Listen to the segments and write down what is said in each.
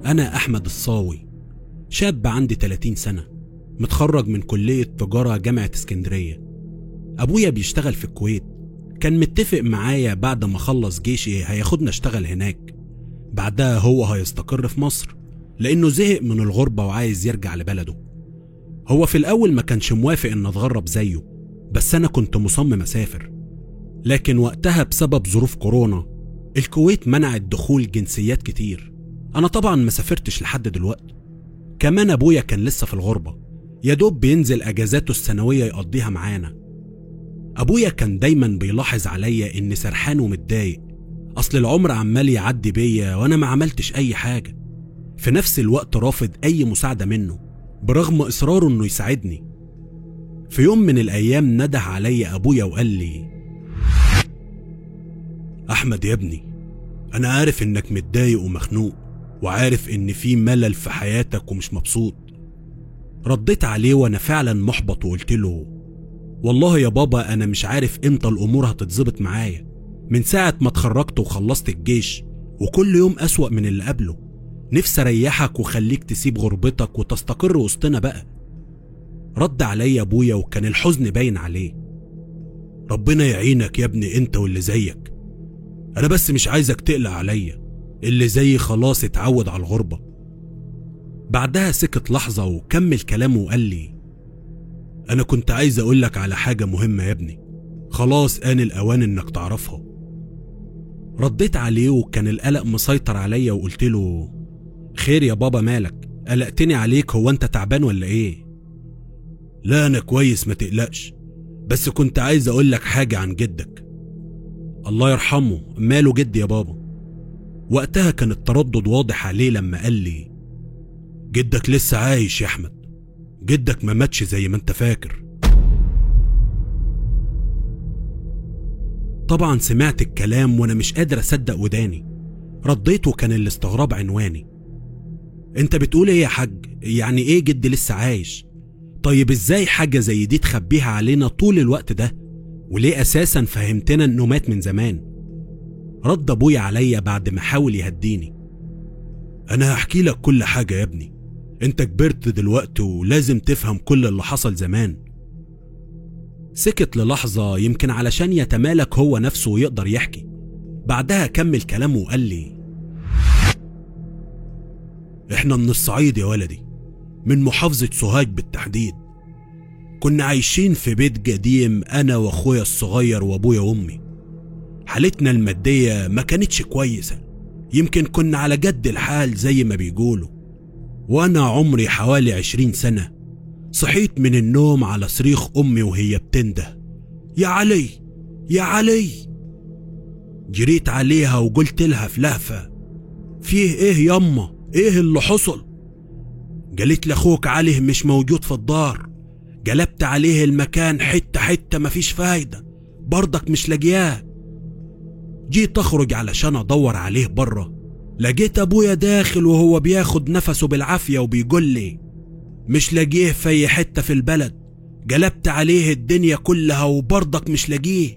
أنا أحمد الصاوي شاب عندي 30 سنة متخرج من كلية تجارة جامعة اسكندرية أبويا بيشتغل في الكويت كان متفق معايا بعد ما خلص جيشي هياخدنا اشتغل هناك بعدها هو هيستقر في مصر لأنه زهق من الغربة وعايز يرجع لبلده هو في الأول ما كانش موافق إن أتغرب زيه بس أنا كنت مصمم أسافر لكن وقتها بسبب ظروف كورونا الكويت منعت دخول جنسيات كتير أنا طبعا ما سافرتش لحد دلوقتي كمان أبويا كان لسه في الغربة يا دوب بينزل أجازاته السنوية يقضيها معانا أبويا كان دايما بيلاحظ عليا إني سرحان ومتضايق أصل العمر عمال يعدي بيا وأنا ما عملتش أي حاجة في نفس الوقت رافض أي مساعدة منه برغم إصراره إنه يساعدني في يوم من الأيام نده عليا أبويا وقال لي أحمد يا ابني أنا عارف إنك متضايق ومخنوق وعارف إن في ملل في حياتك ومش مبسوط رديت عليه وأنا فعلا محبط وقلت له والله يا بابا أنا مش عارف إمتى الأمور هتتظبط معايا من ساعة ما اتخرجت وخلصت الجيش وكل يوم أسوأ من اللي قبله نفسي أريحك وخليك تسيب غربتك وتستقر وسطنا بقى رد عليا أبويا وكان الحزن باين عليه ربنا يعينك يا ابني انت واللي زيك انا بس مش عايزك تقلق عليا اللي زيي خلاص اتعود على الغربة بعدها سكت لحظة وكمل كلامه وقال لي انا كنت عايز اقولك على حاجة مهمة يا ابني خلاص آن الأوان إنك تعرفها رديت عليه وكان القلق مسيطر عليا وقلت له خير يا بابا مالك قلقتني عليك هو انت تعبان ولا ايه لا انا كويس ما تقلقش بس كنت عايز اقولك حاجة عن جدك الله يرحمه ماله جدي يا بابا وقتها كان التردد واضح عليه لما قال لي جدك لسه عايش يا احمد جدك ما ماتش زي ما انت فاكر طبعا سمعت الكلام وانا مش قادر اصدق وداني رديت وكان الاستغراب عنواني انت بتقول ايه يا حاج يعني ايه جدي لسه عايش طيب ازاي حاجه زي دي تخبيها علينا طول الوقت ده وليه اساسا فهمتنا انه مات من زمان رد ابويا عليا بعد ما حاول يهديني انا هحكي لك كل حاجه يا ابني انت كبرت دلوقتي ولازم تفهم كل اللي حصل زمان سكت للحظة يمكن علشان يتمالك هو نفسه ويقدر يحكي بعدها كمل كلامه وقال لي احنا من الصعيد يا ولدي من محافظة سوهاج بالتحديد كنا عايشين في بيت قديم انا واخويا الصغير وابويا وامي حالتنا المادية ما كانتش كويسة يمكن كنا على جد الحال زي ما بيقولوا وانا عمري حوالي عشرين سنة صحيت من النوم على صريخ امي وهي بتنده يا علي يا علي جريت عليها وقلت لها في لهفة فيه ايه يما ايه اللي حصل قالت لاخوك علي مش موجود في الدار قلبت عليه المكان حتة حتة مفيش فايدة برضك مش لاقياه جيت اخرج علشان ادور عليه بره لقيت ابويا داخل وهو بياخد نفسه بالعافية وبيقول لي مش لاقيه في اي حتة في البلد قلبت عليه الدنيا كلها وبرضك مش لاقيه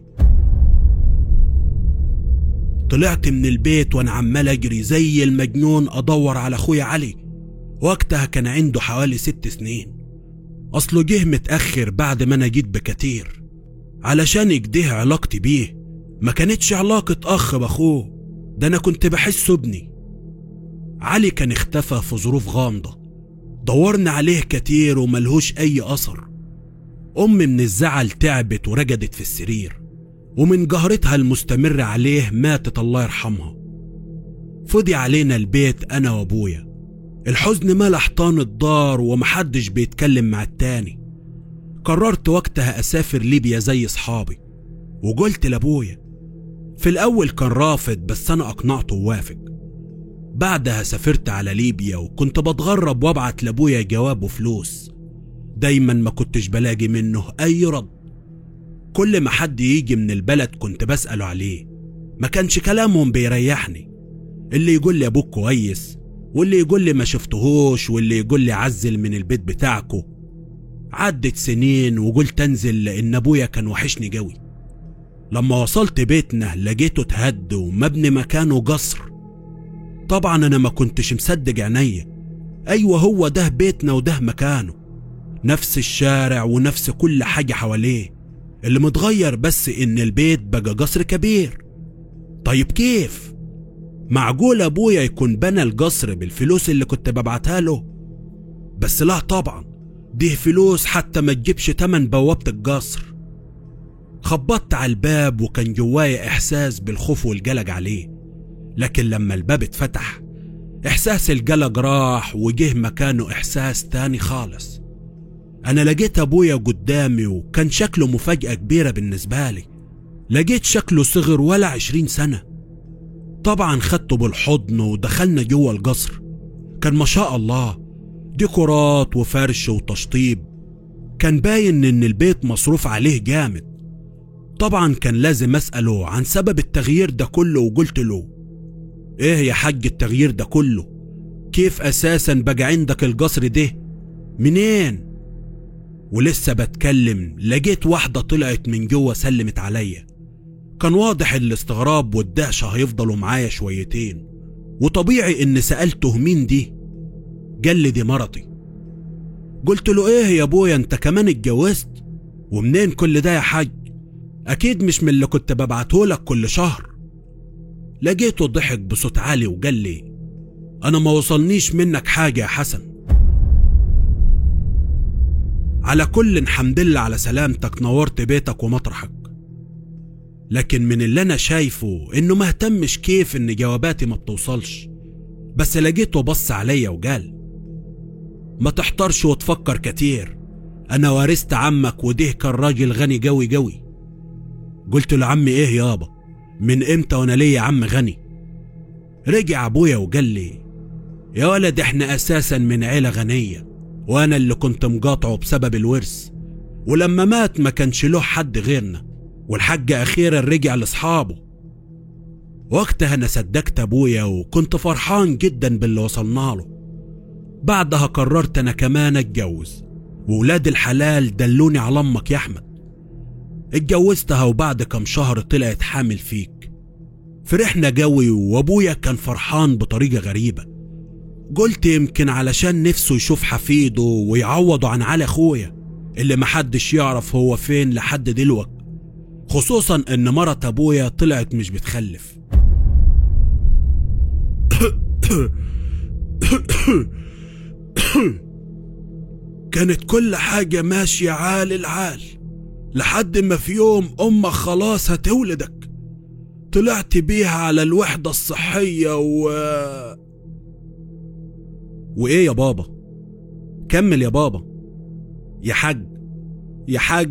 طلعت من البيت وانا عمال اجري زي المجنون ادور على اخويا علي وقتها كان عنده حوالي ست سنين اصله جه متاخر بعد ما انا جيت بكتير علشان كده علاقتي بيه ما كانتش علاقة اخ باخوه ده انا كنت بحسه ابني علي كان اختفى في ظروف غامضة دورنا عليه كتير وملهوش اي اثر امي من الزعل تعبت ورجدت في السرير ومن جهرتها المستمرة عليه ماتت الله يرحمها فضي علينا البيت انا وابويا الحزن ملا حيطان الدار ومحدش بيتكلم مع التاني قررت وقتها اسافر ليبيا زي صحابي وقلت لابويا في الاول كان رافض بس انا اقنعته ووافق بعدها سافرت على ليبيا وكنت بتغرب وابعت لابويا جواب وفلوس دايما ما كنتش بلاقي منه اي رد كل ما حد يجي من البلد كنت بسأله عليه ما كانش كلامهم بيريحني اللي يقول لي ابوك كويس واللي يقول لي ما شفتهوش واللي يقول لي عزل من البيت بتاعكو عدت سنين وقلت انزل لان ابويا كان وحشني قوي لما وصلت بيتنا لقيته اتهد ومبني مكانه قصر طبعا انا ما كنتش مصدق عينيا ايوه هو ده بيتنا وده مكانه نفس الشارع ونفس كل حاجة حواليه اللي متغير بس ان البيت بقى قصر كبير طيب كيف معقول ابويا يكون بنى القصر بالفلوس اللي كنت ببعتها له بس لا طبعا دي فلوس حتى ما تجيبش تمن بوابة القصر خبطت على الباب وكان جوايا احساس بالخوف والقلق عليه لكن لما الباب اتفتح احساس القلق راح وجه مكانه احساس تاني خالص انا لقيت ابويا قدامي وكان شكله مفاجأة كبيرة بالنسبة لي لقيت شكله صغر ولا عشرين سنة طبعا خدته بالحضن ودخلنا جوه القصر كان ما شاء الله ديكورات وفرش وتشطيب كان باين ان البيت مصروف عليه جامد طبعا كان لازم اسأله عن سبب التغيير ده كله وقلت له ايه يا حاج التغيير ده كله كيف اساسا بقى عندك القصر ده منين ولسه بتكلم لقيت واحدة طلعت من جوه سلمت عليا كان واضح الاستغراب والدهشة هيفضلوا معايا شويتين وطبيعي ان سألته مين دي قال لي دي مرتي قلت له ايه يا ابويا انت كمان اتجوزت ومنين كل ده يا حاج اكيد مش من اللي كنت ببعتهولك كل شهر لقيته ضحك بصوت عالي وقال لي انا ما وصلنيش منك حاجة يا حسن على كل حمد لله على سلامتك نورت بيتك ومطرحك لكن من اللي انا شايفه انه ما اهتمش كيف ان جواباتي ما بتوصلش بس لقيته بص عليا وقال ما تحترش وتفكر كتير انا وارثت عمك وده كان راجل غني قوي قوي قلت له عمي ايه يابا من امتى وانا ليا عم غني رجع ابويا وقال لي يا ولد احنا اساسا من عيله غنيه وانا اللي كنت مقاطعه بسبب الورث ولما مات ما كانش له حد غيرنا والحاج اخيرا رجع لاصحابه وقتها انا صدقت ابويا وكنت فرحان جدا باللي وصلنا له بعدها قررت انا كمان اتجوز وولاد الحلال دلوني على امك يا احمد اتجوزتها وبعد كم شهر طلعت حامل فيك فرحنا جوي وابويا كان فرحان بطريقة غريبة قلت يمكن علشان نفسه يشوف حفيده ويعوضه عن علي اخويا اللي محدش يعرف هو فين لحد دلوقتي خصوصا ان مرة ابويا طلعت مش بتخلف كانت كل حاجة ماشية عال العال لحد ما في يوم امك خلاص هتولدك طلعت بيها على الوحدة الصحية و وايه يا بابا كمل يا بابا يا حاج يا حاج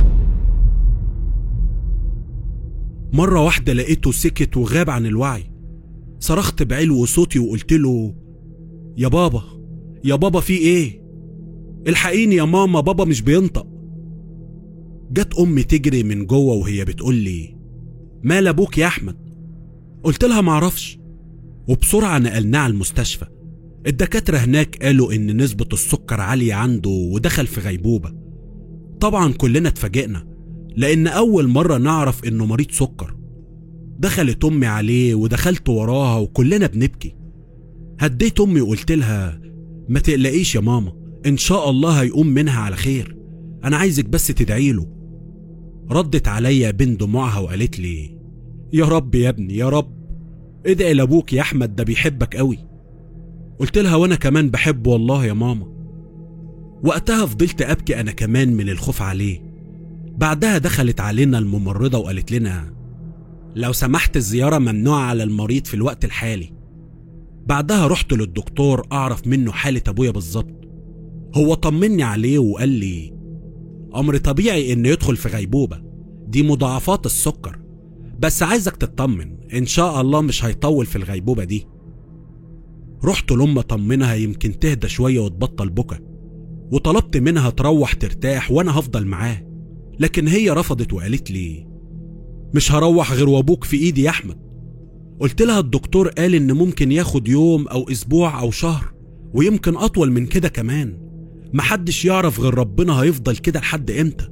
مرة واحدة لقيته سكت وغاب عن الوعي صرخت بعلو صوتي وقلت له يا بابا يا بابا في ايه الحقيني يا ماما بابا مش بينطق جت امي تجري من جوه وهي بتقول لي مال ابوك يا احمد قلت لها معرفش وبسرعه نقلناه على المستشفى الدكاتره هناك قالوا ان نسبه السكر عاليه عنده ودخل في غيبوبه طبعا كلنا اتفاجئنا لان اول مره نعرف انه مريض سكر دخلت امي عليه ودخلت وراها وكلنا بنبكي هديت امي وقلت لها ما تقلقيش يا ماما ان شاء الله هيقوم منها على خير انا عايزك بس تدعي له ردت عليا بين دموعها وقالت لي يا رب يا ابني يا رب ادعي لابوك يا احمد ده بيحبك قوي قلت لها وانا كمان بحبه والله يا ماما وقتها فضلت ابكي انا كمان من الخوف عليه بعدها دخلت علينا الممرضه وقالت لنا لو سمحت الزياره ممنوعه على المريض في الوقت الحالي بعدها رحت للدكتور اعرف منه حاله ابويا بالظبط هو طمني عليه وقال لي امر طبيعي انه يدخل في غيبوبه دي مضاعفات السكر بس عايزك تطمن ان شاء الله مش هيطول في الغيبوبه دي رحت لأم اطمنها يمكن تهدى شويه وتبطل بكى وطلبت منها تروح ترتاح وانا هفضل معاه لكن هي رفضت وقالت لي مش هروح غير وابوك في ايدي يا احمد قلت لها الدكتور قال ان ممكن ياخد يوم او اسبوع او شهر ويمكن اطول من كده كمان محدش يعرف غير ربنا هيفضل كده لحد امتى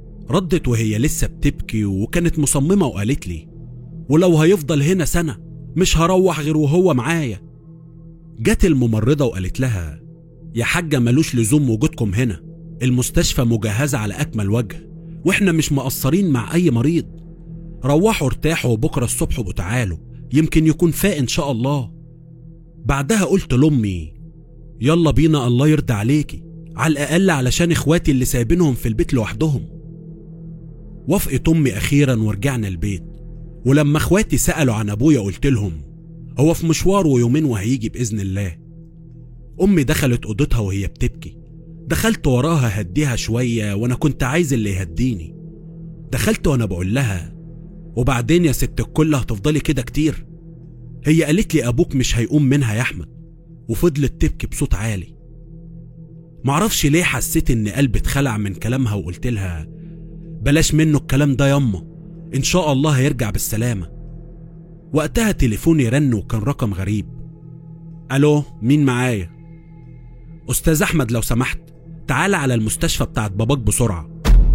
ردت وهي لسه بتبكي وكانت مصممة وقالت لي ولو هيفضل هنا سنة مش هروح غير وهو معايا جت الممرضة وقالت لها يا حاجة ملوش لزوم وجودكم هنا المستشفى مجهزة على أكمل وجه وإحنا مش مقصرين مع أي مريض روحوا ارتاحوا وبكرة الصبح وبقوا تعالوا يمكن يكون فاق إن شاء الله بعدها قلت لأمي يلا بينا الله يرضى عليكي على الأقل علشان إخواتي اللي سايبينهم في البيت لوحدهم وافقت أمي أخيرا ورجعنا البيت ولما إخواتي سألوا عن أبويا قلت لهم هو في مشوار ويومين وهيجي بإذن الله أمي دخلت أوضتها وهي بتبكي دخلت وراها هديها شوية وأنا كنت عايز اللي يهديني دخلت وأنا بقول لها وبعدين يا ست الكل هتفضلي كده كتير هي قالت لي أبوك مش هيقوم منها يا أحمد وفضلت تبكي بصوت عالي معرفش ليه حسيت إن قلبي اتخلع من كلامها وقلت لها بلاش منه الكلام ده ياما إن شاء الله هيرجع بالسلامة وقتها تليفوني رن وكان رقم غريب ألو مين معايا أستاذ أحمد لو سمحت تعال على المستشفى بتاعت باباك بسرعة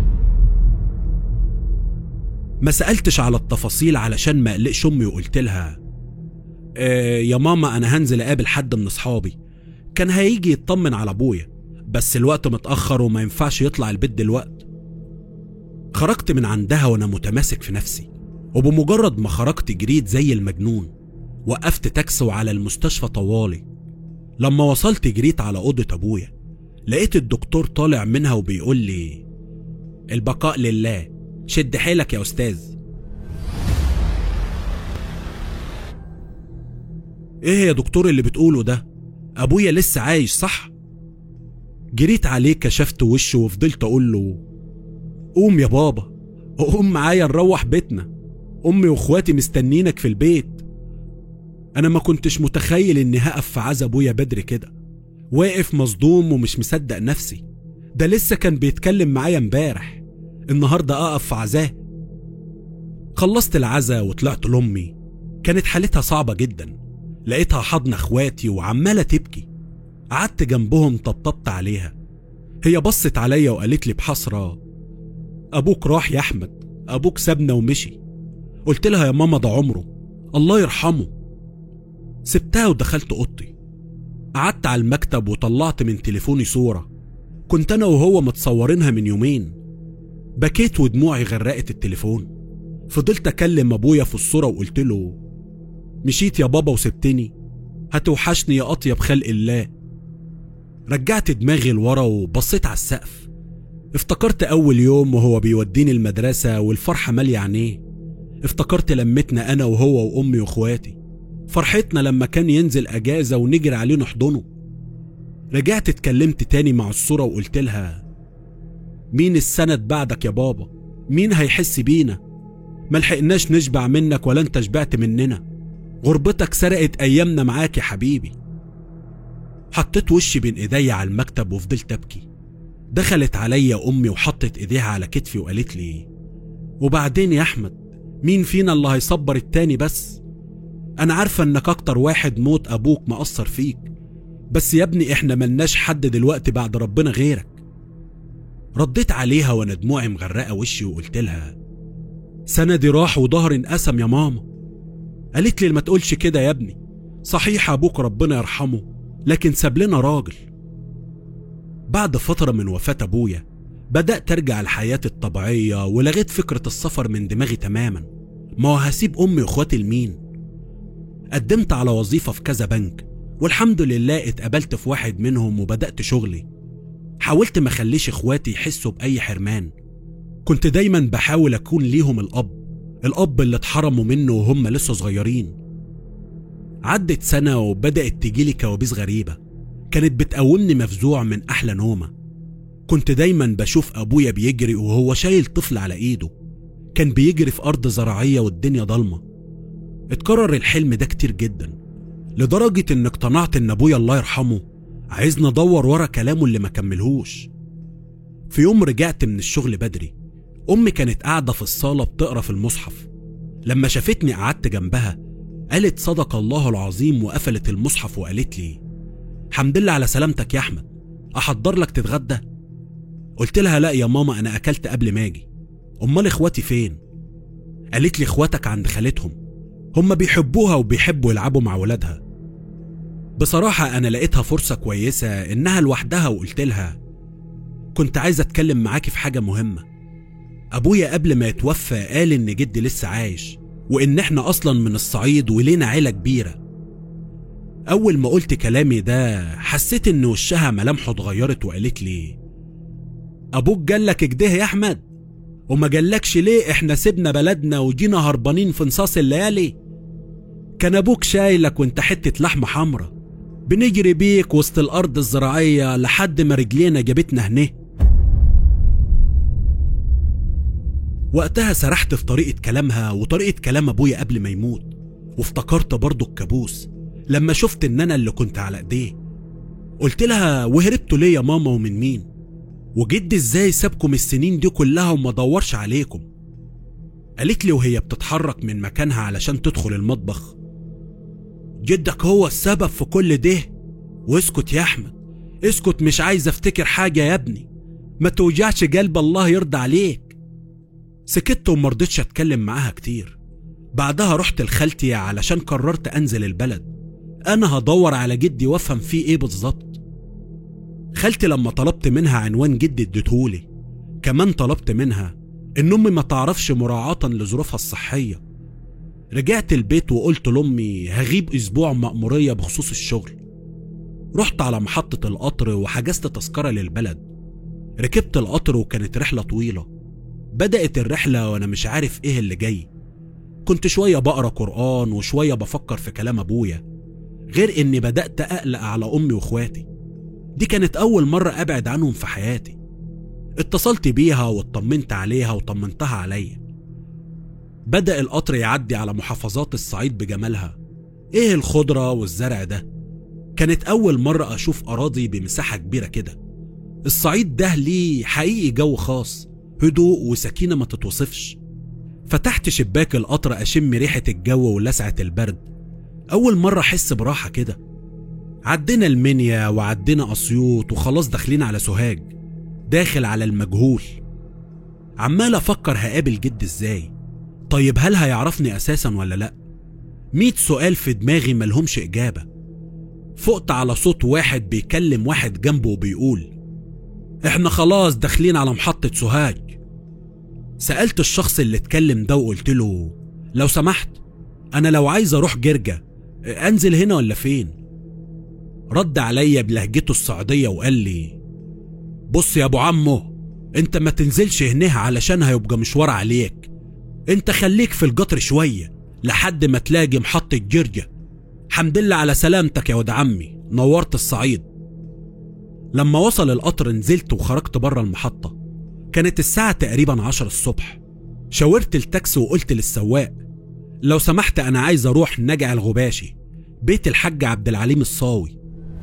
ما سألتش على التفاصيل علشان ما أقلقش أمي وقلت لها آه يا ماما أنا هنزل أقابل حد من أصحابي كان هيجي يطمن على أبويا بس الوقت متأخر وما ينفعش يطلع البيت دلوقت خرجت من عندها وأنا متماسك في نفسي وبمجرد ما خرجت جريت زي المجنون وقفت تاكسي وعلى المستشفى طوالي لما وصلت جريت على أوضة أبويا لقيت الدكتور طالع منها وبيقول لي البقاء لله شد حيلك يا أستاذ إيه يا دكتور اللي بتقوله ده أبويا لسه عايش صح جريت عليه كشفت وشه وفضلت أقول له قوم يا بابا قوم معايا نروح بيتنا أمي وإخواتي مستنينك في البيت أنا ما كنتش متخيل إني هقف في عزا أبويا بدري كده واقف مصدوم ومش مصدق نفسي ده لسه كان بيتكلم معايا امبارح النهارده أقف في عزاه خلصت العزا وطلعت لأمي كانت حالتها صعبة جدا لقيتها حضن اخواتي وعمالة تبكي قعدت جنبهم طبطبت عليها هي بصت عليا وقالت لي بحسرة أبوك راح يا أحمد أبوك سابنا ومشي قلت لها يا ماما ده عمره الله يرحمه سبتها ودخلت اوضتي قعدت على المكتب وطلعت من تليفوني صورة كنت أنا وهو متصورينها من يومين بكيت ودموعي غرقت التليفون فضلت أكلم أبويا في الصورة وقلت له مشيت يا بابا وسبتني هتوحشني يا أطيب خلق الله رجعت دماغي لورا وبصيت على السقف افتكرت أول يوم وهو بيوديني المدرسة والفرحة مالية عينيه افتكرت لمتنا أنا وهو وأمي وإخواتي فرحتنا لما كان ينزل أجازة ونجري عليه نحضنه رجعت اتكلمت تاني مع الصورة وقلت لها مين السند بعدك يا بابا مين هيحس بينا ملحقناش نشبع منك ولا انت شبعت مننا غربتك سرقت ايامنا معاك يا حبيبي حطيت وشي بين ايديا على المكتب وفضلت ابكي دخلت عليا امي وحطت ايديها على كتفي وقالت لي وبعدين يا احمد مين فينا اللي هيصبر التاني بس انا عارفه انك اكتر واحد موت ابوك مأثر فيك بس يا ابني احنا ملناش حد دلوقتي بعد ربنا غيرك رديت عليها وانا دموعي مغرقه وشي وقلت لها سندي راح وظهري انقسم يا ماما قالت لي ما تقولش كده يا ابني صحيح ابوك ربنا يرحمه لكن ساب لنا راجل بعد فترة من وفاة أبويا بدأت أرجع لحياتي الطبيعية ولغيت فكرة السفر من دماغي تماما ما هو هسيب أمي وإخواتي لمين قدمت على وظيفة في كذا بنك والحمد لله اتقبلت في واحد منهم وبدأت شغلي حاولت ما اخليش اخواتي يحسوا بأي حرمان كنت دايما بحاول أكون ليهم الأب الأب اللي اتحرموا منه وهم لسه صغيرين عدت سنة وبدأت تجيلي كوابيس غريبة كانت بتقومني مفزوع من أحلى نومة كنت دايما بشوف أبويا بيجري وهو شايل طفل على إيده كان بيجري في أرض زراعية والدنيا ضلمة اتكرر الحلم ده كتير جدا لدرجة إن اقتنعت إن أبويا الله يرحمه عايزني أدور ورا كلامه اللي ما كملهوش في يوم رجعت من الشغل بدري أمي كانت قاعدة في الصالة بتقرا في المصحف لما شافتني قعدت جنبها قالت صدق الله العظيم وقفلت المصحف وقالت لي حمد لله على سلامتك يا أحمد أحضر لك تتغدى قلت لها لا يا ماما أنا أكلت قبل ما أجي أمال إخواتي فين قالت لي إخواتك عند خالتهم هما بيحبوها وبيحبوا يلعبوا مع ولادها بصراحة أنا لقيتها فرصة كويسة إنها لوحدها وقلت لها كنت عايز أتكلم معاكي في حاجة مهمة أبويا قبل ما يتوفى قال إن جدي لسه عايش وإن إحنا أصلا من الصعيد ولينا عيلة كبيرة أول ما قلت كلامي ده حسيت إن وشها ملامحه اتغيرت وقالت لي أبوك جالك كده يا أحمد وما جالكش ليه إحنا سيبنا بلدنا وجينا هربانين في نصاص الليالي كان أبوك شايلك وإنت حتة لحمة حمرا بنجري بيك وسط الأرض الزراعية لحد ما رجلينا جابتنا هنا وقتها سرحت في طريقة كلامها وطريقة كلام أبويا قبل ما يموت وافتكرت برضه الكابوس لما شفت إن أنا اللي كنت على إيديه قلت لها وهربتوا ليه يا ماما ومن مين وجدي إزاي سابكم السنين دي كلها وما دورش عليكم قالت لي وهي بتتحرك من مكانها علشان تدخل المطبخ جدك هو السبب في كل ده واسكت يا احمد اسكت مش عايز افتكر حاجة يا ابني ما توجعش قلب الله يرضى عليك سكت ومرضتش اتكلم معاها كتير بعدها رحت لخالتي علشان قررت انزل البلد انا هدور على جدي وافهم فيه ايه بالظبط خالتي لما طلبت منها عنوان جدي اديتهولي كمان طلبت منها ان امي ما تعرفش مراعاة لظروفها الصحية رجعت البيت وقلت لامي هغيب اسبوع مأمورية بخصوص الشغل رحت على محطة القطر وحجزت تذكرة للبلد ركبت القطر وكانت رحلة طويلة بدأت الرحلة وأنا مش عارف إيه اللي جاي كنت شوية بقرا قرآن وشوية بفكر في كلام أبويا غير إني بدأت أقلق على أمي وإخواتي دي كانت أول مرة أبعد عنهم في حياتي اتصلت بيها واطمنت عليها وطمنتها عليا بدأ القطر يعدي على محافظات الصعيد بجمالها ايه الخضرة والزرع ده كانت أول مرة أشوف أراضي بمساحة كبيرة كده الصعيد ده ليه حقيقي جو خاص هدوء وسكينة ما تتوصفش فتحت شباك القطر أشم ريحة الجو ولسعة البرد أول مرة أحس براحة كده عدينا المنيا وعدينا أسيوط وخلاص داخلين على سوهاج داخل على المجهول عمال أفكر هقابل جد إزاي طيب هل هيعرفني أساسا ولا لأ ميت سؤال في دماغي ملهمش إجابة فقت على صوت واحد بيكلم واحد جنبه وبيقول احنا خلاص داخلين على محطة سوهاج سألت الشخص اللي اتكلم ده وقلت له لو سمحت أنا لو عايز أروح جرجة أنزل هنا ولا فين؟ رد عليا بلهجته الصعيدية وقال لي بص يا أبو عمو أنت ما تنزلش هنا علشان هيبقى مشوار عليك أنت خليك في القطر شوية لحد ما تلاقي محطة جرجة حمد لله على سلامتك يا ود عمي نورت الصعيد لما وصل القطر نزلت وخرجت بره المحطة كانت الساعة تقريبا عشر الصبح شاورت التاكسي وقلت للسواق لو سمحت أنا عايز أروح نجع الغباشي بيت الحاج عبد العليم الصاوي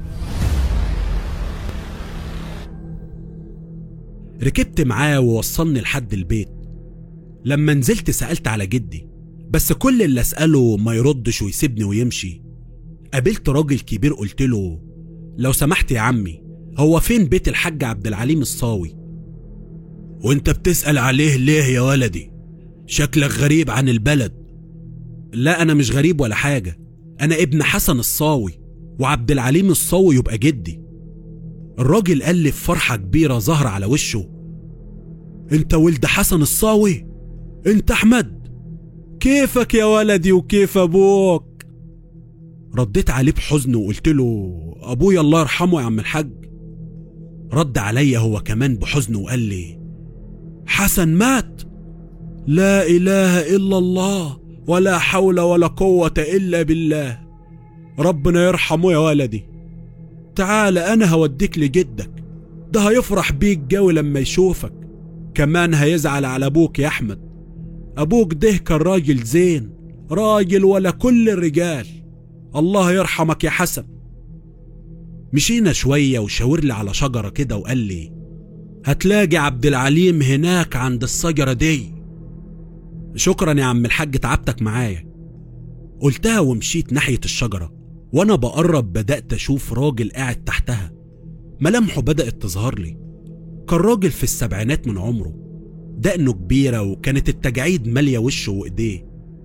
ركبت معاه ووصلني لحد البيت لما نزلت سألت على جدي بس كل اللي أسأله ما يردش ويسيبني ويمشي قابلت راجل كبير قلت له لو سمحت يا عمي هو فين بيت الحاج عبد العليم الصاوي وانت بتسأل عليه ليه يا ولدي شكلك غريب عن البلد لا انا مش غريب ولا حاجة انا ابن حسن الصاوي وعبد العليم الصاوي يبقى جدي الراجل قال لي بفرحة كبيرة ظهر على وشه انت ولد حسن الصاوي انت احمد كيفك يا ولدي وكيف ابوك رديت عليه بحزن وقلت له ابويا الله يرحمه يا عم الحاج رد عليا هو كمان بحزن وقال لي حسن مات لا اله الا الله ولا حول ولا قوه الا بالله ربنا يرحمه يا ولدي تعال انا هوديك لجدك ده هيفرح بيك جو لما يشوفك كمان هيزعل على ابوك يا احمد ابوك ده كان راجل زين راجل ولا كل الرجال الله يرحمك يا حسن مشينا شوية وشاور لي على شجرة كده وقال لي هتلاقي عبد العليم هناك عند الشجرة دي شكرا يا عم الحاج تعبتك معايا قلتها ومشيت ناحية الشجرة وانا بقرب بدأت اشوف راجل قاعد تحتها ملامحه بدأت تظهر لي كان راجل في السبعينات من عمره دقنه كبيرة وكانت التجاعيد مالية وشه وإيديه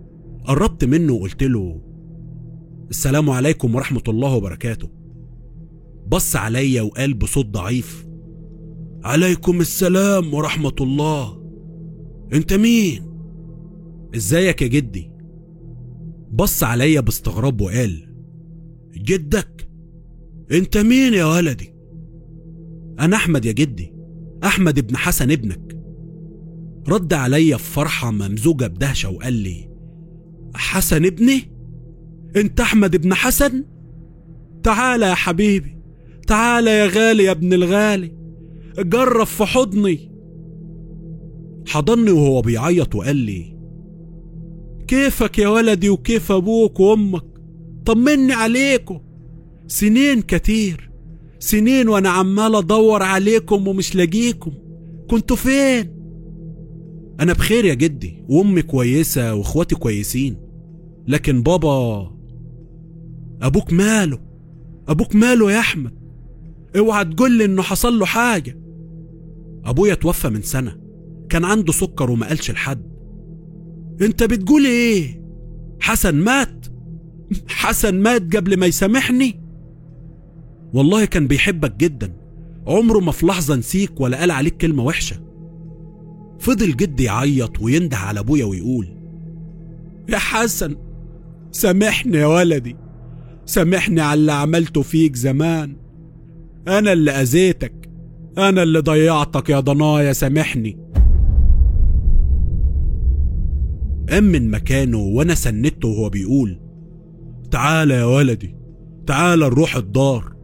قربت منه وقلت له السلام عليكم ورحمة الله وبركاته بص عليا وقال بصوت ضعيف عليكم السلام ورحمة الله انت مين ازيك يا جدي بص عليا باستغراب وقال جدك انت مين يا ولدي انا احمد يا جدي احمد ابن حسن ابنك رد عليا في فرحة ممزوجة بدهشة وقال لي حسن ابني انت احمد ابن حسن تعالى يا حبيبي تعالى يا غالي يا ابن الغالي جرب في حضني حضني وهو بيعيط وقال لي كيفك يا ولدي وكيف ابوك وامك طمني عليكم سنين كتير سنين وانا عمال ادور عليكم ومش لاقيكم كنتوا فين انا بخير يا جدي وامي كويسه واخواتي كويسين لكن بابا ابوك ماله ابوك ماله يا احمد اوعى تقول لي انه حصل له حاجه ابويا توفى من سنه كان عنده سكر وما قالش لحد انت بتقول ايه حسن مات حسن مات قبل ما يسامحني والله كان بيحبك جدا عمره ما في لحظه نسيك ولا قال عليك كلمه وحشه فضل جدي يعيط وينده على ابويا ويقول يا حسن سامحني يا ولدي سامحني على اللي عملته فيك زمان انا اللي اذيتك انا اللي ضيعتك يا ضنايا سامحني قام من مكانه وانا سندته وهو بيقول تعالى يا ولدي تعالى نروح الدار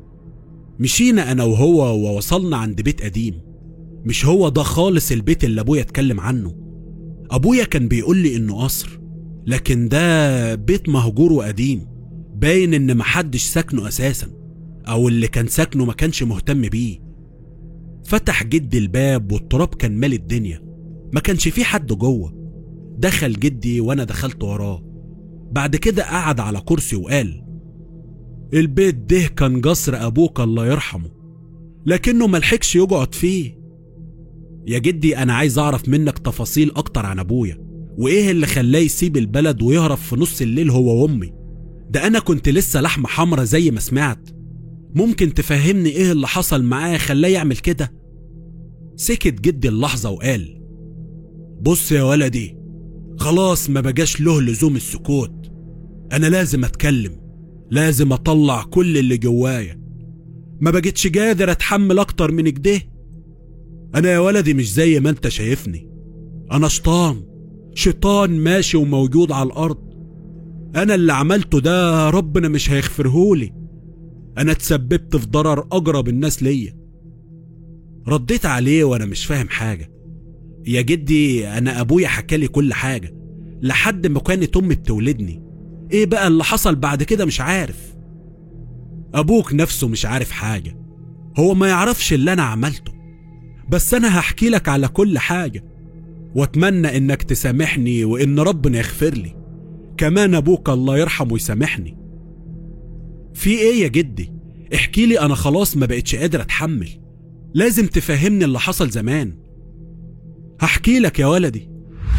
مشينا انا وهو ووصلنا عند بيت قديم مش هو ده خالص البيت اللي ابويا اتكلم عنه ابويا كان بيقول لي انه قصر لكن ده بيت مهجور وقديم باين ان محدش ساكنه اساسا او اللي كان ساكنه ما كانش مهتم بيه فتح جدي الباب والتراب كان مالي الدنيا ما كانش فيه حد جوه دخل جدي وانا دخلت وراه بعد كده قعد على كرسي وقال البيت ده كان قصر ابوك الله يرحمه لكنه ملحقش يقعد فيه يا جدي انا عايز اعرف منك تفاصيل اكتر عن ابويا وايه اللي خلاه يسيب البلد ويهرب في نص الليل هو وامي ده انا كنت لسه لحمة حمرا زي ما سمعت ممكن تفهمني ايه اللي حصل معاه خلاه يعمل كده سكت جدي اللحظة وقال بص يا ولدي خلاص ما بقاش له لزوم السكوت انا لازم اتكلم لازم اطلع كل اللي جوايا ما بقتش قادر اتحمل اكتر من كده انا يا ولدي مش زي ما انت شايفني انا شيطان شيطان ماشي وموجود على الارض انا اللي عملته ده ربنا مش هيغفرهولي انا اتسببت في ضرر اقرب الناس ليا رديت عليه وانا مش فاهم حاجه يا جدي انا ابويا حكالي كل حاجه لحد ما كانت امي بتولدني ايه بقى اللي حصل بعد كده مش عارف ابوك نفسه مش عارف حاجه هو ما يعرفش اللي انا عملته بس انا هحكي لك على كل حاجه واتمنى انك تسامحني وان ربنا يغفر لي كمان ابوك الله يرحمه يسامحني في ايه يا جدي احكي لي انا خلاص ما بقتش قادر اتحمل لازم تفهمني اللي حصل زمان هحكي لك يا ولدي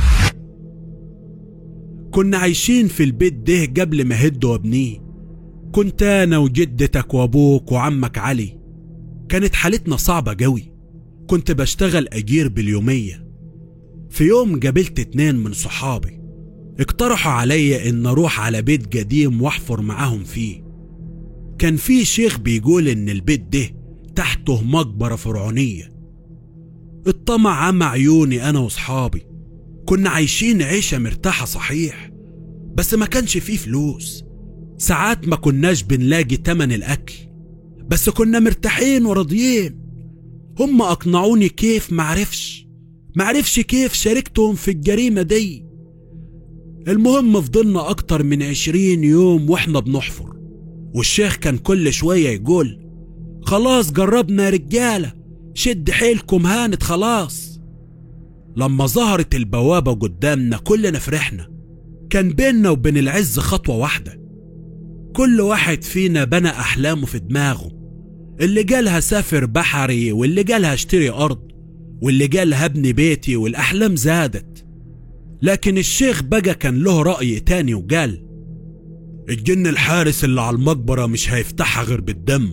كنا عايشين في البيت ده قبل ما هد وابنيه كنت انا وجدتك وابوك وعمك علي كانت حالتنا صعبة جوي كنت بشتغل اجير باليومية في يوم قابلت اتنين من صحابي اقترحوا عليا ان اروح على بيت قديم واحفر معاهم فيه كان في شيخ بيقول ان البيت ده تحته مقبرة فرعونية الطمع عمى عيوني انا واصحابي كنا عايشين عيشة مرتاحة صحيح بس ما كانش فيه فلوس ساعات ما كناش بنلاقي تمن الاكل بس كنا مرتاحين وراضيين هم اقنعوني كيف معرفش معرفش كيف شاركتهم في الجريمة دي المهم فضلنا اكتر من عشرين يوم واحنا بنحفر والشيخ كان كل شوية يقول خلاص جربنا يا رجالة شد حيلكم هانت خلاص لما ظهرت البوابة قدامنا كلنا فرحنا كان بيننا وبين العز خطوة واحدة كل واحد فينا بنى أحلامه في دماغه اللي جالها سافر بحري واللي جالها اشتري أرض واللي جالها ابني بيتي والأحلام زادت لكن الشيخ بقى كان له رأي تاني وقال الجن الحارس اللي على المقبرة مش هيفتحها غير بالدم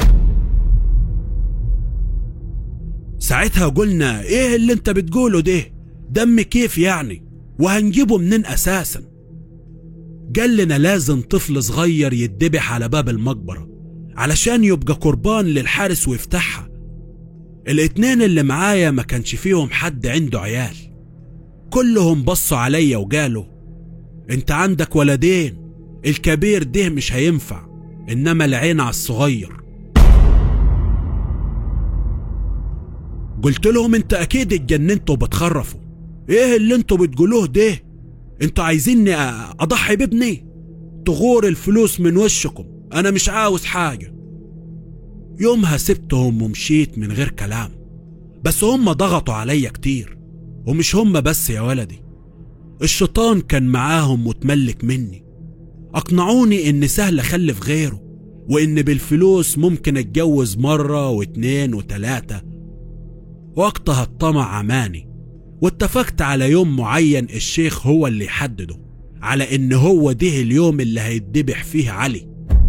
ساعتها قلنا ايه اللي انت بتقوله ده دم كيف يعني وهنجيبه منين اساسا قال لنا لازم طفل صغير يتذبح على باب المقبرة علشان يبقى قربان للحارس ويفتحها الاتنين اللي معايا ما كانش فيهم حد عنده عيال كلهم بصوا عليا وقالوا انت عندك ولدين الكبير ده مش هينفع انما العين على الصغير قلت لهم انت اكيد اتجننتوا وبتخرفوا ايه اللي انتوا بتقولوه ده انتوا عايزيني اضحي بابني تغور الفلوس من وشكم انا مش عاوز حاجه يومها سبتهم ومشيت من غير كلام بس هم ضغطوا عليا كتير ومش هم بس يا ولدي الشيطان كان معاهم متملك مني أقنعوني إن سهل أخلف غيره وإن بالفلوس ممكن أتجوز مرة واتنين وتلاتة وقتها الطمع عماني واتفقت على يوم معين الشيخ هو اللي يحدده على إن هو ده اليوم اللي هيتذبح فيه علي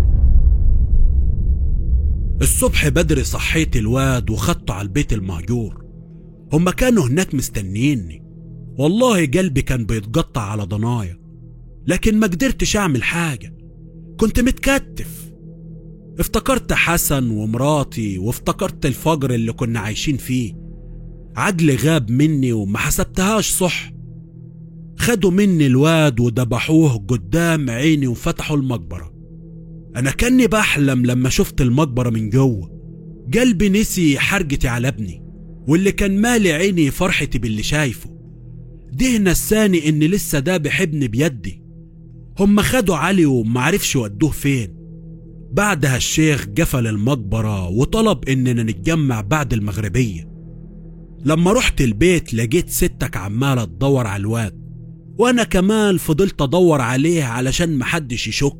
الصبح بدري صحيت الواد وخدته على البيت المهجور هما كانوا هناك مستنيني والله قلبي كان بيتقطع على ضنايا لكن ما قدرتش اعمل حاجه كنت متكتف افتكرت حسن ومراتي وافتكرت الفجر اللي كنا عايشين فيه عجل غاب مني وما حسبتهاش صح خدوا مني الواد وذبحوه قدام عيني وفتحوا المقبره انا كاني بحلم لما شفت المقبره من جوه قلبي نسي حرجتي على ابني واللي كان مالي عيني فرحتي باللي شايفه ده نساني ان لسه ده بحبني بيدي هم خدوا علي ومعرفش ودوه فين بعدها الشيخ قفل المقبرة وطلب اننا نتجمع بعد المغربية لما رحت البيت لقيت ستك عمالة تدور على الواد وانا كمان فضلت ادور عليه علشان محدش يشك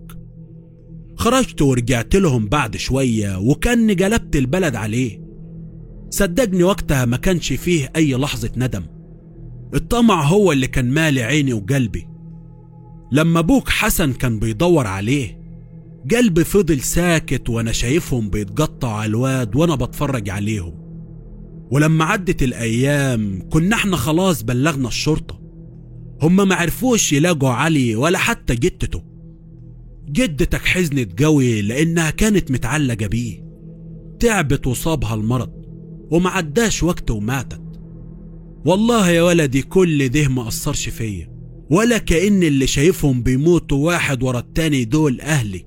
خرجت ورجعت لهم بعد شوية وكان قلبت البلد عليه صدقني وقتها ما كانش فيه اي لحظة ندم الطمع هو اللي كان مالي عيني وقلبي لما ابوك حسن كان بيدور عليه قلبي فضل ساكت وانا شايفهم بيتقطعوا على الواد وانا بتفرج عليهم ولما عدت الايام كنا احنا خلاص بلغنا الشرطة هما ما عرفوش يلاقوا علي ولا حتى جدته جدتك حزنت قوي لانها كانت متعلقة بيه تعبت وصابها المرض وما عداش وقت وماتت والله يا ولدي كل ده ما أثرش فيا ولا كأن اللي شايفهم بيموتوا واحد ورا التاني دول أهلي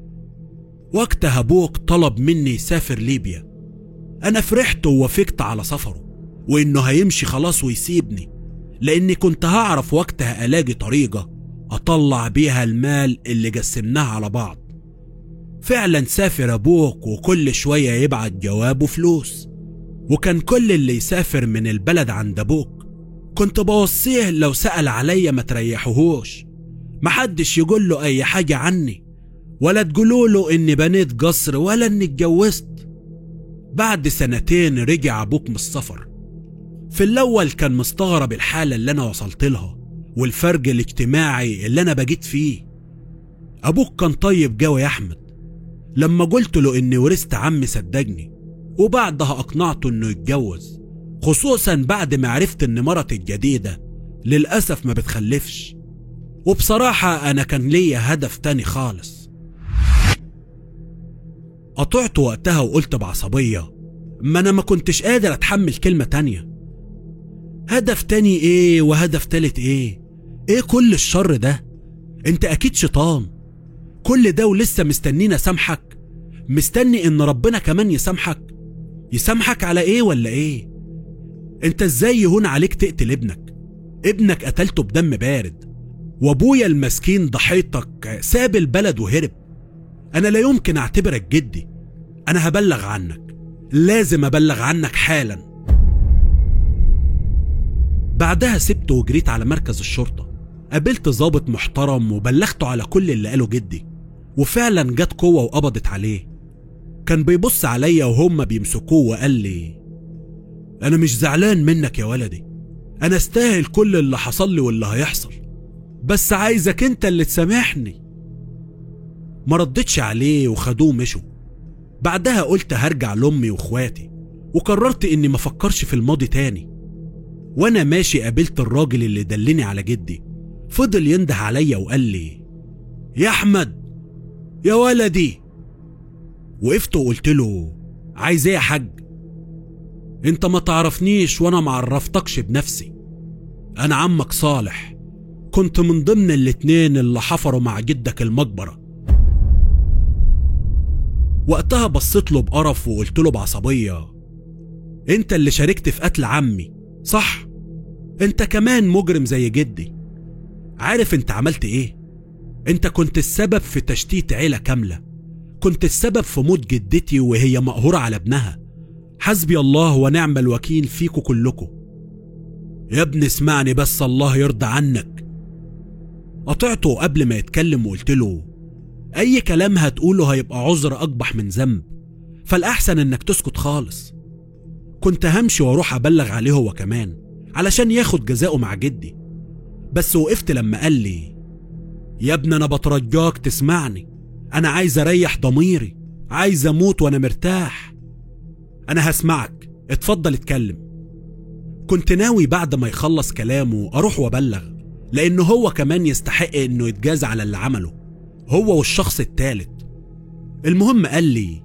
وقتها أبوك طلب مني يسافر ليبيا أنا فرحت ووافقت على سفره وإنه هيمشي خلاص ويسيبني لأني كنت هعرف وقتها ألاقي طريقة أطلع بيها المال اللي قسمناه على بعض فعلا سافر أبوك وكل شوية يبعت جواب وفلوس وكان كل اللي يسافر من البلد عند أبوك كنت بوصيه لو سأل عليا ما تريحوهوش محدش يقول له أي حاجة عني ولا تقولوا له إني بنيت قصر ولا إني اتجوزت بعد سنتين رجع أبوك من السفر في الأول كان مستغرب الحالة اللي أنا وصلت لها والفرق الاجتماعي اللي أنا بجيت فيه أبوك كان طيب جوي يا أحمد لما قلت له إني ورثت عمي صدقني وبعدها أقنعته إنه يتجوز خصوصا بعد ما عرفت إن مرتي الجديدة للأسف ما بتخلفش وبصراحة أنا كان ليا هدف تاني خالص قطعت وقتها وقلت بعصبية ما أنا ما كنتش قادر أتحمل كلمة تانية هدف تاني إيه وهدف تالت إيه إيه كل الشر ده أنت أكيد شيطان كل ده ولسه مستنيني أسامحك مستني إن ربنا كمان يسامحك يسامحك على إيه ولا إيه أنت إزاي يهون عليك تقتل ابنك ابنك قتلته بدم بارد وابويا المسكين ضحيتك ساب البلد وهرب انا لا يمكن اعتبرك جدي انا هبلغ عنك لازم ابلغ عنك حالا بعدها سبته وجريت على مركز الشرطة قابلت ضابط محترم وبلغته على كل اللي قاله جدي وفعلا جت قوة وقبضت عليه كان بيبص عليا وهم بيمسكوه وقال لي أنا مش زعلان منك يا ولدي انا استاهل كل اللي حصل لي واللي هيحصل بس عايزك انت اللي تسامحني ما ردتش عليه وخدوه مشوا بعدها قلت هرجع لامي واخواتي وقررت اني ما افكرش في الماضي تاني وانا ماشي قابلت الراجل اللي دلني على جدي فضل ينده عليا وقال لي يا احمد يا ولدي وقفت وقلت له عايز ايه يا حاج انت ما تعرفنيش وانا ما عرفتكش بنفسي انا عمك صالح كنت من ضمن الاتنين اللي حفروا مع جدك المقبره وقتها بصيت له بقرف وقلت له بعصبيه انت اللي شاركت في قتل عمي صح انت كمان مجرم زي جدي عارف انت عملت ايه انت كنت السبب في تشتيت عيله كامله كنت السبب في موت جدتي وهي مقهوره على ابنها حسبي الله ونعم الوكيل فيكم كلكم يا ابن اسمعني بس الله يرضى عنك قطعته قبل ما يتكلم وقلت له اي كلام هتقوله هيبقى عذر اقبح من ذنب فالاحسن انك تسكت خالص كنت همشي واروح ابلغ عليه هو كمان علشان ياخد جزاؤه مع جدي بس وقفت لما قال لي يا ابني انا بترجاك تسمعني انا عايز اريح ضميري عايز اموت وانا مرتاح انا هسمعك اتفضل اتكلم كنت ناوي بعد ما يخلص كلامه اروح وابلغ لانه هو كمان يستحق انه يتجازى على اللي عمله هو والشخص التالت المهم قال لي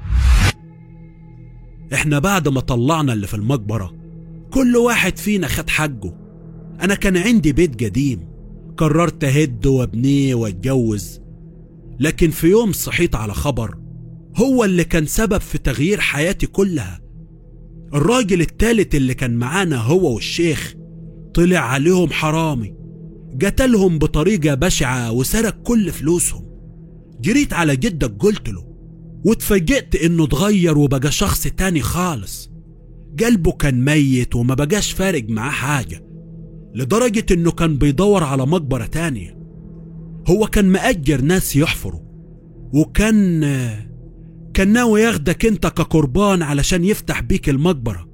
احنا بعد ما طلعنا اللي في المقبرة كل واحد فينا خد حقه انا كان عندي بيت قديم قررت اهد وابنيه واتجوز لكن في يوم صحيت على خبر هو اللي كان سبب في تغيير حياتي كلها الراجل التالت اللي كان معانا هو والشيخ طلع عليهم حرامي قتلهم بطريقة بشعة وسرق كل فلوسهم جريت على جدك قلت له واتفاجئت انه اتغير وبقى شخص تاني خالص قلبه كان ميت وما بقاش فارق معاه حاجة لدرجة انه كان بيدور على مقبرة تانية هو كان مأجر ناس يحفروا وكان كان ناوي ياخدك انت كقربان علشان يفتح بيك المقبرة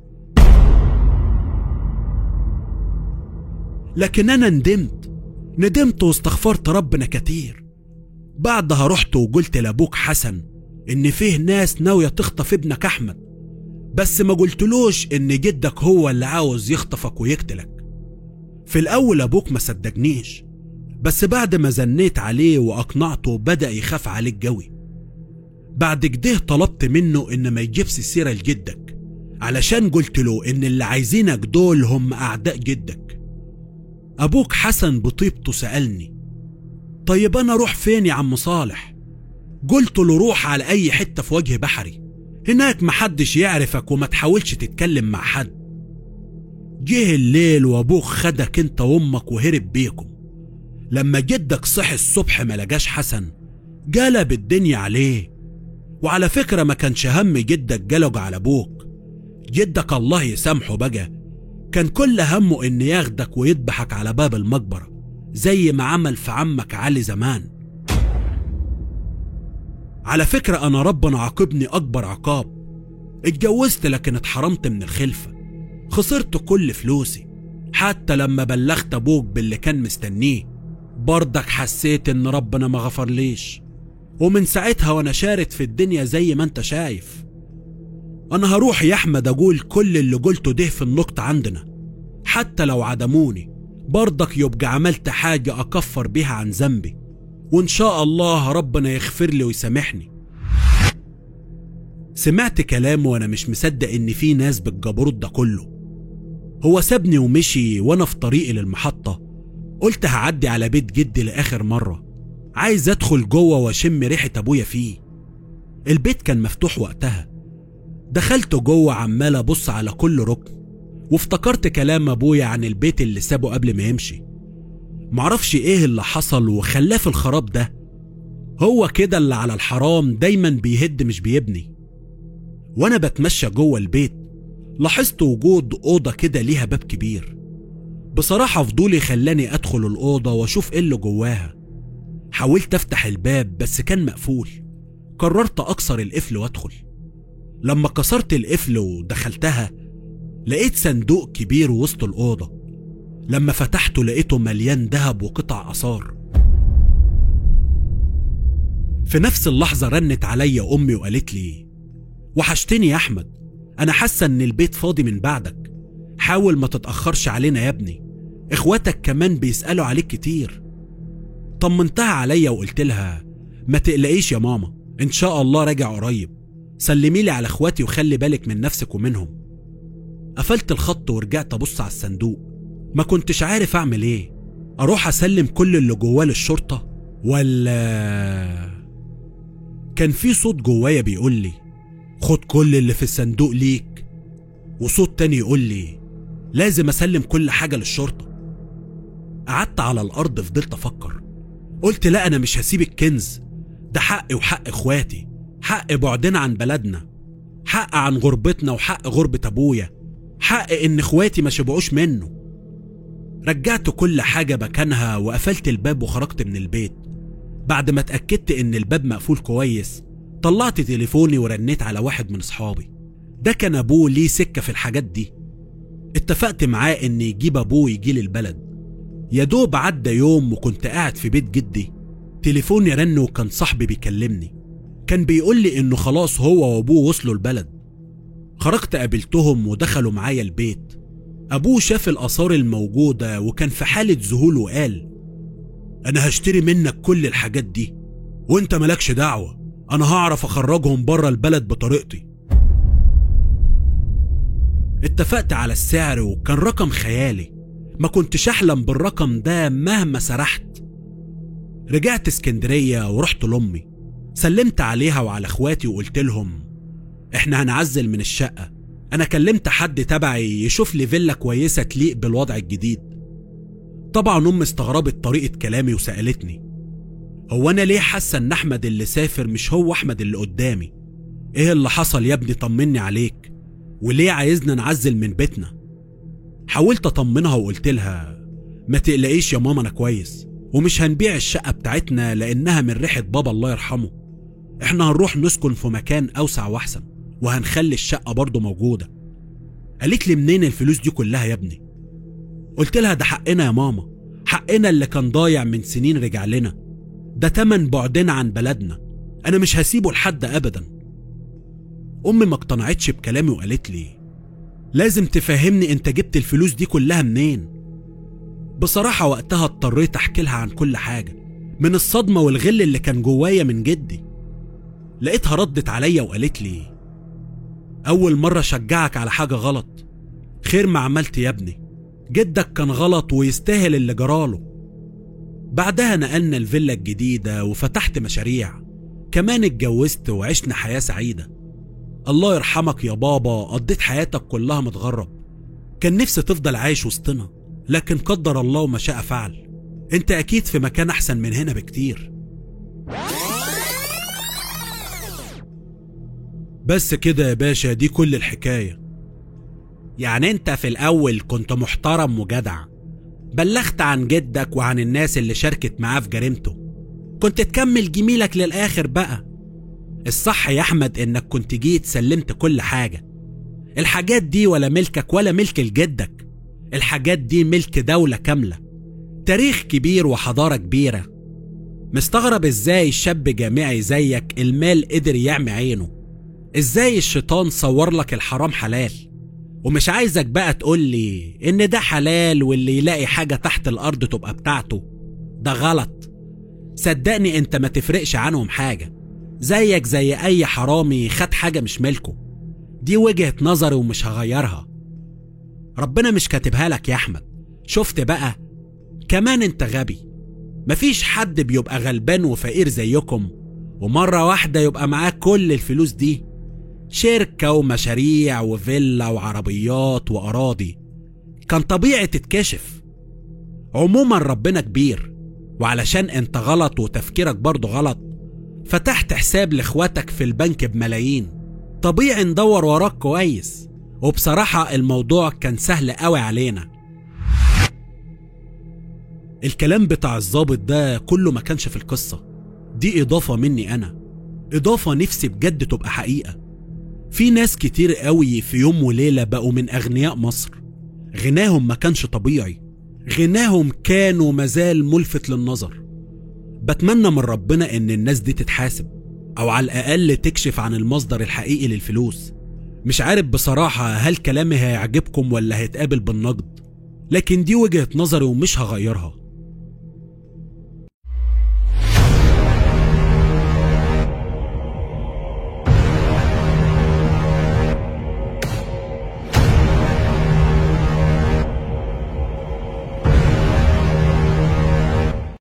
لكن انا ندمت ندمت واستغفرت ربنا كتير بعدها رحت وقلت لابوك حسن ان فيه ناس ناوية تخطف ابنك احمد بس ما قلتلوش ان جدك هو اللي عاوز يخطفك ويقتلك في الاول ابوك ما صدقنيش بس بعد ما زنيت عليه واقنعته بدأ يخاف عليك قوي بعد كده طلبت منه ان ما يجيبش سيرة لجدك علشان قلت له ان اللي عايزينك دول هم اعداء جدك ابوك حسن بطيبته سألني طيب انا اروح فين يا عم صالح قلت له روح على اي حتة في وجه بحري هناك محدش يعرفك وما تحاولش تتكلم مع حد جه الليل وابوك خدك انت وامك وهرب بيكم لما جدك صحي الصبح ما لقاش حسن قلب الدنيا عليه وعلى فكرة ما كانش هم جدك قلق على ابوك جدك الله يسامحه بقى كان كل همه ان ياخدك ويذبحك على باب المقبرة زي ما عمل في عمك علي زمان على فكرة أنا ربنا عاقبني أكبر عقاب اتجوزت لكن اتحرمت من الخلفة خسرت كل فلوسي حتى لما بلغت أبوك باللي كان مستنيه برضك حسيت إن ربنا ما غفرليش ومن ساعتها وأنا شارد في الدنيا زي ما أنت شايف أنا هروح يا أحمد أقول كل اللي قلته ده في النقطة عندنا حتى لو عدموني برضك يبقى عملت حاجة أكفر بيها عن ذنبي وإن شاء الله ربنا يغفر لي ويسامحني سمعت كلامه وأنا مش مصدق إن في ناس بالجبروت ده كله هو سابني ومشي وأنا في طريقي للمحطة قلت هعدي على بيت جدي لآخر مرة عايز أدخل جوه وأشم ريحة أبويا فيه البيت كان مفتوح وقتها دخلت جوه عمال أبص على كل ركن وافتكرت كلام أبويا عن البيت اللي سابه قبل ما يمشي معرفش ايه اللي حصل وخلاه في الخراب ده هو كده اللي على الحرام دايما بيهد مش بيبني وانا بتمشى جوه البيت لاحظت وجود اوضه كده ليها باب كبير بصراحه فضولي خلاني ادخل الاوضه واشوف ايه اللي جواها حاولت افتح الباب بس كان مقفول قررت اكسر القفل وادخل لما كسرت القفل ودخلتها لقيت صندوق كبير وسط الاوضه لما فتحته لقيته مليان ذهب وقطع آثار في نفس اللحظة رنت عليا أمي وقالت لي وحشتني يا أحمد أنا حاسة إن البيت فاضي من بعدك حاول ما تتأخرش علينا يا ابني إخواتك كمان بيسألوا عليك كتير طمنتها عليا وقلت لها ما تقلقيش يا ماما إن شاء الله راجع قريب سلمي لي على إخواتي وخلي بالك من نفسك ومنهم قفلت الخط ورجعت أبص على الصندوق ما كنتش عارف أعمل إيه أروح أسلم كل اللي جواه للشرطة ولا كان في صوت جوايا بيقول لي خد كل اللي في الصندوق ليك وصوت تاني يقول لي لازم اسلم كل حاجه للشرطه قعدت على الارض فضلت افكر قلت لا انا مش هسيب الكنز ده حقي وحق اخواتي حق بعدنا عن بلدنا حق عن غربتنا وحق غربة ابويا حق ان اخواتي ما شبعوش منه رجعت كل حاجة مكانها وقفلت الباب وخرجت من البيت بعد ما اتأكدت ان الباب مقفول كويس طلعت تليفوني ورنيت على واحد من اصحابي ده كان ابوه ليه سكة في الحاجات دي اتفقت معاه ان يجيب ابوه يجي لي البلد يا دوب عدى يوم وكنت قاعد في بيت جدي تليفوني رن وكان صاحبي بيكلمني كان بيقول لي انه خلاص هو وابوه وصلوا البلد خرجت قابلتهم ودخلوا معايا البيت ابوه شاف الاثار الموجوده وكان في حاله ذهول وقال انا هشتري منك كل الحاجات دي وانت مالكش دعوه انا هعرف اخرجهم بره البلد بطريقتي اتفقت على السعر وكان رقم خيالي ما كنتش احلم بالرقم ده مهما سرحت رجعت اسكندرية ورحت لأمي سلمت عليها وعلى اخواتي وقلت لهم احنا هنعزل من الشقة انا كلمت حد تبعي يشوف لي فيلا كويسة تليق بالوضع الجديد طبعا امي استغربت طريقة كلامي وسألتني هو انا ليه حاسة ان احمد اللي سافر مش هو احمد اللي قدامي ايه اللي حصل يا ابني طمني عليك وليه عايزنا نعزل من بيتنا حاولت اطمنها وقلت لها ما تقلقيش يا ماما انا كويس ومش هنبيع الشقة بتاعتنا لانها من ريحة بابا الله يرحمه احنا هنروح نسكن في مكان اوسع واحسن وهنخلي الشقة برضه موجودة قالت لي منين الفلوس دي كلها يا ابني قلت لها ده حقنا يا ماما حقنا اللي كان ضايع من سنين رجع لنا ده تمن بعدنا عن بلدنا انا مش هسيبه لحد ابدا امي ما اقتنعتش بكلامي وقالت لي لازم تفهمني انت جبت الفلوس دي كلها منين بصراحة وقتها اضطريت احكي لها عن كل حاجة من الصدمة والغل اللي كان جوايا من جدي لقيتها ردت عليا وقالت لي أول مرة شجعك على حاجة غلط خير ما عملت يا ابني جدك كان غلط ويستاهل اللي جراله بعدها نقلنا الفيلا الجديدة وفتحت مشاريع كمان اتجوزت وعشنا حياة سعيدة الله يرحمك يا بابا قضيت حياتك كلها متغرب كان نفسي تفضل عايش وسطنا لكن قدر الله وما شاء فعل انت اكيد في مكان احسن من هنا بكتير بس كده يا باشا دي كل الحكاية يعني انت في الاول كنت محترم وجدع بلغت عن جدك وعن الناس اللي شاركت معاه في جريمته كنت تكمل جميلك للاخر بقى الصح يا احمد انك كنت جيت سلمت كل حاجة الحاجات دي ولا ملكك ولا ملك لجدك الحاجات دي ملك دولة كاملة تاريخ كبير وحضارة كبيرة مستغرب ازاي شاب جامعي زيك المال قدر يعمي عينه ازاي الشيطان صور لك الحرام حلال ومش عايزك بقى تقول لي ان ده حلال واللي يلاقي حاجة تحت الارض تبقى بتاعته ده غلط صدقني انت ما تفرقش عنهم حاجة زيك زي اي حرامي خد حاجة مش ملكه دي وجهة نظري ومش هغيرها ربنا مش كاتبها لك يا احمد شفت بقى كمان انت غبي مفيش حد بيبقى غلبان وفقير زيكم ومرة واحدة يبقى معاه كل الفلوس دي شركة ومشاريع وفيلا وعربيات وأراضي كان طبيعي تتكشف عموما ربنا كبير وعلشان انت غلط وتفكيرك برضه غلط فتحت حساب لاخواتك في البنك بملايين طبيعي ندور وراك كويس وبصراحة الموضوع كان سهل قوي علينا الكلام بتاع الظابط ده كله ما كانش في القصة دي إضافة مني أنا إضافة نفسي بجد تبقى حقيقة في ناس كتير قوي في يوم وليلة بقوا من أغنياء مصر غناهم ما كانش طبيعي غناهم كان ومازال ملفت للنظر بتمنى من ربنا ان الناس دي تتحاسب او على الاقل تكشف عن المصدر الحقيقي للفلوس مش عارف بصراحة هل كلامي هيعجبكم ولا هيتقابل بالنقد لكن دي وجهة نظري ومش هغيرها